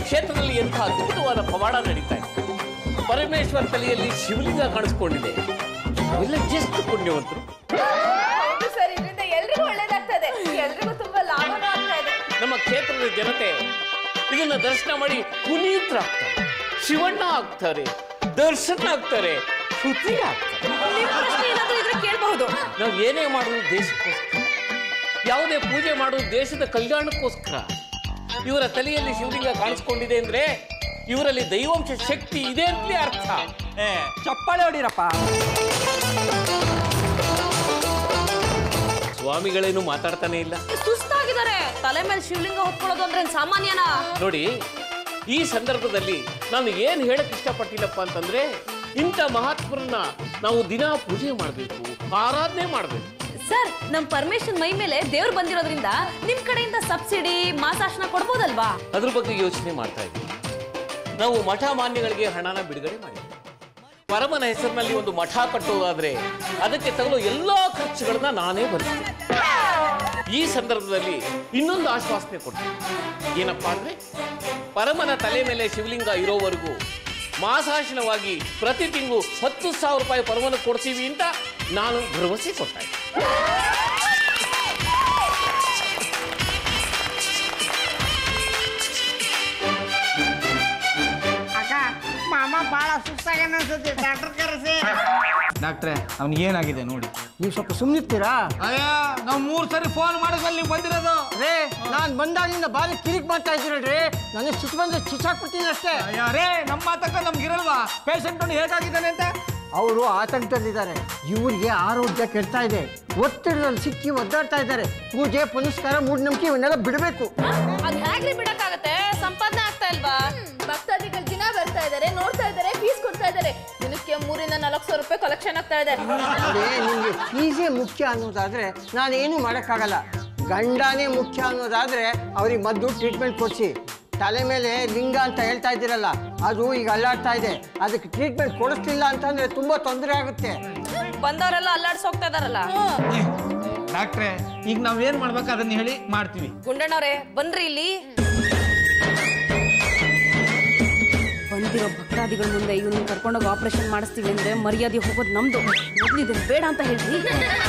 ಕ್ಷೇತ್ರದಲ್ಲಿ ಎಂಥ ಅದ್ಭುತವಾದ ಪವಾಡ ನಡೀತಾ ಇದೆ ಪರಮೇಶ್ವರ ತಲೆಯಲ್ಲಿ ಶಿವಲಿಂಗ ಕಾಣಿಸ್ಕೊಂಡಿದೆ ನಾವೆಲ್ಲ ಜಸ್ಟ್ ಪುಣ್ಯವಂತರು ಹೌದು ಸರ್ ಇದರಿಂದ ಎಲ್ರಿಗೂ ಒಳ್ಳೇದಾಗ್ತದೆ ಎಲ್ರಿಗೂ ತುಂಬಾ ಲಾಭನೂ ಆಗ್ತಾ ಇದೆ ನಮ್ಮ ಕ್ಷೇತ್ರದ ಜನತೆ ಇದನ್ನ ದರ್ಶನ ಮಾಡಿ ಪುನೀತರಾಗ್ತಾರೆ ಶಿವಣ್ಣ ಆಗ್ತಾರೆ ದರ್ಶನ ಆಗ್ತಾರೆ ಶ್ರುತಿ ಆಗ್ತಾರೆ ನಿಮ್ಮ ಪ್ರಶ್ನೆ ಏನಾದ್ರೂ ಇದ್ರೆ ಕೇಳಬಹುದು ನಾವು ಏನೇ ಮಾಡೋದು ದೇಶಕ್ಕೋಸ್ಕರ ಯಾವುದೇ ಪೂಜೆ ಮಾಡೋದು ದೇಶದ ಕಲ್ಯಾಣಕ್ಕೋಸ್ಕರ ಇವರ ತಲೆಯಲ್ಲಿ ಶಿವಲಿಂಗ ಕಾಣಿಸ್ಕೊಂಡಿದೆ ಅಂದ್ರೆ ಇವರಲ್ಲಿ ದೈವಾಂಶ ಶಕ್ತಿ ಇದೆ ಅಂತಲೇ ಅರ್ಥ ಏ ಚಪ್ಪಾಳೆ ಹೊಡಿರಪ್ಪ ಸ್ವಾಮಿಗಳೇನು ಮಾತಾಡ್ತಾನೆ ಇಲ್ಲ ಸುಸ್ತಾಗಿದ್ದಾರೆ ತಲೆ ಮೇಲೆ ಶಿವಲಿಂಗ ಹೊತ್ಕೊಳ್ಳೋದು ಅಂದ್ರೆ ಏನ್ ಸಾಮಾನ್ಯನಾ ನೋಡಿ ಈ ಸಂದರ್ಭದಲ್ಲಿ ನಾನು ಏನು ಹೇಳಕ್ ಇಷ್ಟಪಟ್ಟಿಲ್ಲಪ್ಪ ಅಂತಂದ್ರೆ ಇಂಥ ಮಹಾತ್ಮರನ್ನ ನಾವು ದಿನ ಪೂಜೆ ಮಾಡಬೇಕು ಆರಾಧನೆ ಮಾಡಬೇಕು ಸರ್ ನಮ್ ಪರಮೇಶ್ವರ್ ಮೈ ಮೇಲೆ ದೇವ್ರು ಬಂದಿರೋದ್ರಿಂದ ನಿಮ್ ಕಡೆಯಿಂದ ಸಬ್ಸಿಡಿ ಮಾಸಾಶನ ಕೊಡ್ಬೋದಲ್ವಾ ಅದ್ರ ಬಗ್ಗೆ ಯೋಚನೆ ಮಾಡ್ತಾ ಇದ್ದೀವಿ ನಾವು ಮಠ ಮಾನ್ಯಗಳಿಗೆ ಹಣನ ಬಿಡುಗಡೆ ಮಾಡಿದ್ವಿ ಪರಮನ ಹೆಸರಿನಲ್ಲಿ ಒಂದು ಮಠ ಕಟ್ಟೋದಾದ್ರೆ ಅದಕ್ಕೆ ತಗಲೋ ಎಲ್ಲಾ ಖರ್ಚುಗಳನ್ನ ನಾನೇ ಭರಿಸ್ತೀನಿ ಈ ಸಂದರ್ಭದಲ್ಲಿ ಇನ್ನೊಂದು ಆಶ್ವಾಸನೆ ಕೊಡ್ತೀನಿ ಏನಪ್ಪಾ ಅಂದ್ರೆ ಪರಮನ ತಲೆ ಮೇಲೆ ಶಿವಲಿಂಗ ಇರೋವರೆಗೂ ಮಾಸಾಶನವಾಗಿ ಪ್ರತಿ ತಿಂಗಳು ಹತ್ತು ಸಾವಿರ ರೂಪಾಯಿ ಪರಮನ ಕೊಡ್ತೀವಿ ಅಂತ ನಾನು ಭರವಸೆ ಕೊಡ್ತಾ ಇದ್ದೀನಿ ಅಕ್ಕ ಮಾಮ ಭಾಳ ಸುಸ್ತಾಗ್ಯಾನ ಅನ್ಸುತ್ತೆ ಡಾಕ್ಟರ್ ಕರೆಸಿ ಡಾಕ್ಟ್ರೆ ಅವ್ನಿಗೆ ಏನಾಗಿದೆ ನೋಡಿ ನೀವು ಸ್ವಲ್ಪ ಸುಮ್ಮನಿರ್ತೀರಾ ಅಯ್ಯ ನಾವು ಮೂರು ಸರಿ ಫೋನ್ ಮಾಡಿದ್ಮೇಲೆ ನೀವು ಬಂದಿರೋದು ರೇ ನಾನು ಬಂದಾಗಿಂದ ಬಾರಿ ಕಿರಿಕ್ ಮಾಡ್ತಾ ಇದ್ದೀರಲ್ರಿ ನನಗೆ ಸಿಟ್ಟು ಬಂದ್ರೆ ಚಿಚ್ಚಾಕ್ಬಿಡ್ತೀನಿ ಅಷ್ಟೇ ಅಯ್ಯ ರೇ ನಮ್ಮ ಮಾತಕ್ಕ ನಮ್ಗೆ ಇರಲ್ವಾ ಪೇಷಂಟ್ ಹೇಗಾಗಿದ್ದಾನೆ ಅಂತ ಅವರು ಆತಂಕದಲ್ಲಿದ್ದಾರೆ ಇವರಿಗೆ ಆರೋಗ್ಯ ಕೆಡ್ತಾ ಇದೆ ಒತ್ತಡದಲ್ಲಿ ಸಿಕ್ಕಿ ಒದ್ದಾಡ್ತಾ ಇದ್ದಾರೆ ಪೂಜೆ ಪುನಸ್ಕಾರ ಮೂಢನಂಬಿಕೆ ಇವನ್ನೆಲ್ಲ ಬಿಡಬೇಕು ಅದ್ ಹೇಗ್ರಿ ಬಿಡಕ್ಕಾಗತ್ತೆ ಸಂಪಾದನೆ ಆಗ್ತಾ ಇಲ್ವಾ ಭಕ್ತಾದಿಗಳು ದಿನ ಬರ್ತಾ ಇದಾರೆ ನೋಡ್ತಾ ಇದಾರೆ ಫೀಸ್ ಕೊಡ್ತಾ ಇದಾರೆ ದಿನಕ್ಕೆ ಮೂರಿಂದ ನಾಲ್ಕು ಸಾವಿರ ರೂಪಾಯಿ ಕಲೆಕ್ಷನ್ ಆಗ್ತಾ ಇದೆ ಅದೇ ನಿಮಗೆ ಫೀಸೇ ಮುಖ್ಯ ಅನ್ನೋದಾದ್ರೆ ನಾನೇನು ಮಾಡೋಕ್ಕಾಗಲ್ಲ ಗಂಡನೇ ಮುಖ್ಯ ಅನ್ನೋದಾದ್ರೆ ಅವ್ರಿಗೆ ಮದ್ದು ಟ್ರೀಟ್ಮೆಂಟ್ ಕೊಡಿಸಿ ತಲೆ ಮೇಲೆ ಲಿಂಗ ಅಂತ ಹೇಳ್ತಾ ಇದ್ದೀರಲ್ಲ ಅದು ಈಗ ಅಲ್ಲಾಡ್ತಾ ಇದೆ ಅದಕ್ಕೆ ಟ್ರೀಟ್ಮೆಂಟ್ ಕೊಡಿಸ್ಲಿಲ್ಲ ಅಂತಂದ್ರೆ ತುಂಬಾ ತೊಂದರೆ ಆಗುತ್ತೆ ಬಂದವರೆಲ್ಲ ಅಲ್ಲಾಡ್ಸ್ ಹೋಗ್ತಾ ಇದಾರಲ್ಲ ಡಾಕ್ಟ್ರೆ ಈಗ ನಾವೇನ್ ಮಾಡ್ಬೇಕು ಅದನ್ನ ಹೇಳಿ ಮಾಡ್ತೀವಿ ಗುಂಡಣ್ಣವ್ರೆ ಬನ್ರಿ ಇಲ್ಲಿ ಬಂದಿರೋ ಭಕ್ತಾದಿಗಳ ಮುಂದೆ ಇವನ್ನ ಕರ್ಕೊಂಡೋಗಿ ಆಪರೇಷನ್ ಮಾಡಿಸ್ತೀವಿ ಅಂದ್ರೆ ಮರ್ಯಾದೆ ಹೋಗೋದು ನಮ್ದು ಮೊದ್ಲು ಇದನ್ನ ಬೇಡ ಅಂತ ಹೇಳ್ರಿ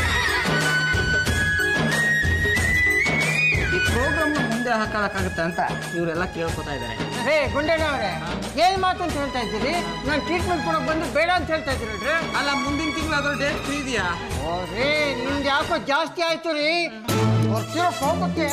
ಈ ಪ್ರೋಗ್ರಾಮ್ ಮುಂದೆ ಹಾಕೋಕ್ಕಾಗತ್ತೆ ಅಂತ ಇವರೆಲ್ಲ ಕೇಳ್ಕೊತಾ ಇದ್ದಾರೆ ರೇ ಗುಂಡಣ್ಣವ್ರೆ ಏನ್ ಮಾತು ಅಂತ ಹೇಳ್ತಾ ಇದ್ದೀರಿ ನಾನು ಟ್ರೀಟ್ಮೆಂಟ್ ಕೊಡೋಕೆ ಬಂದು ಬೇಡ ಅಂತ ಹೇಳ್ತಾ ಇದ್ದೀರಿ ಅಲ್ಲ ಮುಂದಿನ ತಿಂಗಳು ಅದ್ರ ಡೇಟ್ ಫ್ರೀ ಇದೆಯಾ ಓ ರೀ ನಿಮ್ದು ಯಾಕೋ ಜಾಸ್ತಿ ಆಯ್ತು ರೀ ಬರ್ತಿರೋ ಕೋಪಕ್ಕೆ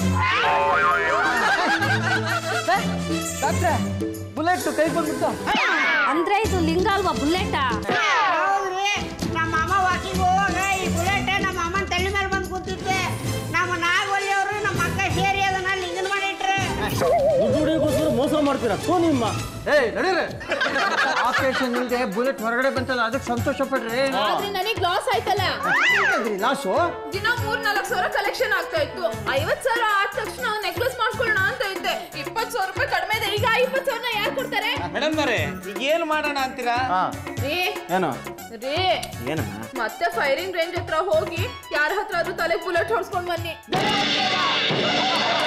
ಡಾಕ್ಟ್ರೆ ಬುಲೆಟ್ ಕೈ ಬಂದ್ಬಿಟ್ಟು ಅಂದ್ರೆ ಇದು ಲಿಂಗ ಅಲ್ವಾ ಬುಲೆಟಾ ಹೌದ್ರಿ ನಮ್ಮ ಮಾಮ ವಾಕಿಂಗ್ ಹೋಗುವಾಗ ಈ ಬುಲೆಟ್ ನಮ್ಮ ಮಾಮನ ತಲೆ ಮೇಲೆ ಬಂದು ಕೂತಿದ್ದೆ ನಮ್ಮ ನಾಗವಲ್ಲಿ ಅವರು ನಮ್ಮ ಅಕ್ಕ ಸೇರಿ ಅದನ್ನ ಲಿಂಗನ್ ಮಾಡಿಟ್ರೆ ಏಯ್ ನಡೀರಿ ಆಪರೇಷನ್ ಇಲ್ಲದೆ ಬುಲೆಟ್ ಹೊರಗಡೆ ಬಂತಲ್ಲ ಅದಕ್ಕೆ ಸಂತೋಷ ಪಡ್ರಿ ಆದ್ರೆ ನನಗೆ ಲಾಸ್ ಆಯ್ತಲ್ಲ ಲಾಸು ದಿನ ಮೂರ್ ನಾಲ್ಕು ಸಾವಿರ ಕಲೆಕ್ಷನ್ ಆಗ್ತಾ ಇತ್ತು ಐವತ್ ಸಾವಿರ ಆದ ತಕ್ಷಣ ನೆಕ್ಲೆಸ್ ಮಾಡ್ಕೊಳ್ಳೋಣ ಅಂತ ಇದ್ದೆ ಇಪ್ಪತ್ ಸಾವಿರ ರೂಪಾಯಿ ಕಡಿಮೆ ಇದೆ ಈಗ ಇಪ್ಪತ್ ಸಾವಿರ ಯಾರು ಕೊಡ್ತಾರೆ ಮೇಡಮ್ ಅವರೇ ಈಗ ಏನು ಮಾಡೋಣ ಅಂತೀರಾ ರೀ ಏನು ರೀ ಏನು ಮತ್ತೆ ಫೈರಿಂಗ್ ರೇಂಜ್ ಹತ್ರ ಹೋಗಿ ಯಾರ ಹತ್ರ ಆದ್ರೂ ತಲೆಗೆ ಬುಲೆಟ್ ಹೊಡ್ಸ್ಕೊಂಡ್ ಬನ್ನಿ